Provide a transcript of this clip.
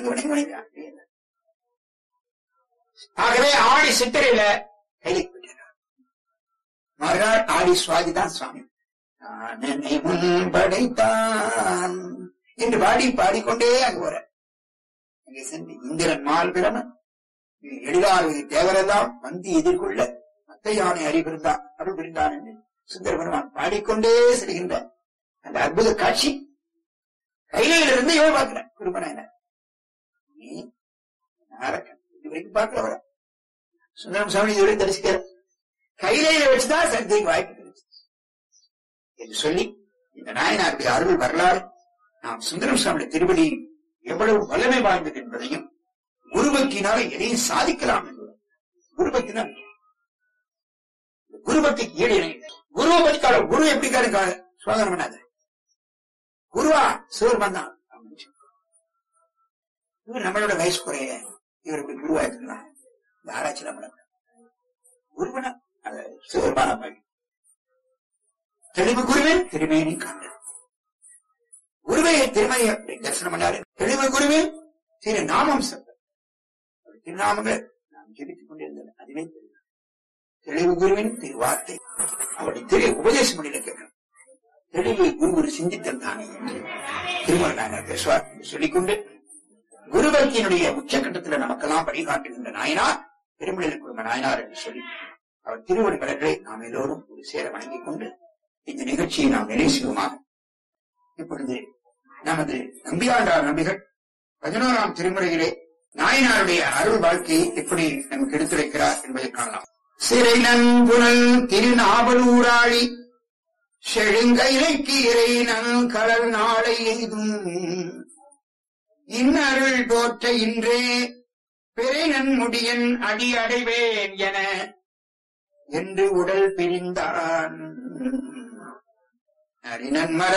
வணங்கி வணங்கி வணங்கி அப்படியே இருந்தார். ஆகவே ஆடி சித்திரையில கைலை போயிட்டார் மறுநாள் ஆடி சுவாதி தான் சுவாமி நான் என்னை முன் படைத்தான் என்று பாடி பாடிக்கொண்டே அங்கு வர அங்கே சென்று இந்திரன் மால் பிரமன் எழிலாறு தேவரெல்லாம் வந்து எதிர்கொள்ள மத்த யானை அறிவிருந்தான் அருள் புரிந்தான் என்று சுந்தர பெருமான் பாடிக்கொண்டே செல்கின்ற அந்த அற்புத காட்சி கையிலிருந்து இவன் பார்க்கிறேன் குருமனாயன நீ நாரக்கன் இது வரைக்கும் பார்க்கல வர சுந்தரம் சாமி இதுவரை தரிசிக்கிற கையில வச்சுதான் சக்திக்கு வாய்ப்பு கிடைச்சது என்று சொல்லி இந்த நாயனாருடைய அருள் வரலாறு நாம் சுந்தரம் சுவாமி திருப்பதி எவ்வளவு வல்லமை வாய்ந்தது என்பதையும் குருபக்தினால எதையும் சாதிக்கலாம் என்பது குருபக்தினால் குருபக்திக்கு ஈடு இணை குருவை பத்தி கால குரு எப்படி கால சோதனை பண்ணாத குருவா சிவருமான் தான் அப்படின்னு சொல்லி. இவர் நம்மளோட வயசு குறைய இவர் இப்படி குருவா இருக்கலாம் இந்த ஆராய்ச்சி நம்மள குருவனா அது சிவருமான மாதிரி தெளிவு குருவின் திருமேனி காண்ட குருவை திருமணி தரிசனம் பண்ணாரு தெளிவு குருவின் திரு நாமம் சத்த திருநாமங்கள் நாம் ஜெபித்துக் கொண்டிருந்தது அதுவே தெரியும் தெளிவு குருவின் திரு வார்த்தை அவருடைய திரு உபதேசம் பண்ணிட கேட்கணும் தெளிவு குரு ஒரு சிந்தித்தல் தானே என்று திருமண நாங்கள் பேசுவார் என்று சொல்லிக்கொண்டு குருபக்தியினுடைய உச்சகட்டத்தில் நமக்கெல்லாம் வழிகாட்டுகின்ற நாயனார் திருமலையில் குடும்ப நாயனார் என்று சொல்லி அவர் திருவடிகளை நாம் எல்லோரும் ஒரு சேர வணங்கிக் கொண்டு இந்த நிகழ்ச்சியை நாம் நிறைவு செய்வோமாக இப்பொழுது நமது நம்பியாண்டார் நம்பிகள் பதினோராம் திருமுறையிலே நாயனாருடைய அருள் வாழ்க்கையை எப்படி நமக்கு எடுத்துரைக்கிறார் என்பதை காணலாம் சிறை நன்புணல் திருநாவலூராளி செழுங்கைலைக்கு இறை நன் கடல் நாளை எய்தும் இன்னருள் போற்ற இன்றே பிறை நன்முடியன் அடி அடைவேன் என என்று உடல் பிரிந்தான் அரிநன்மர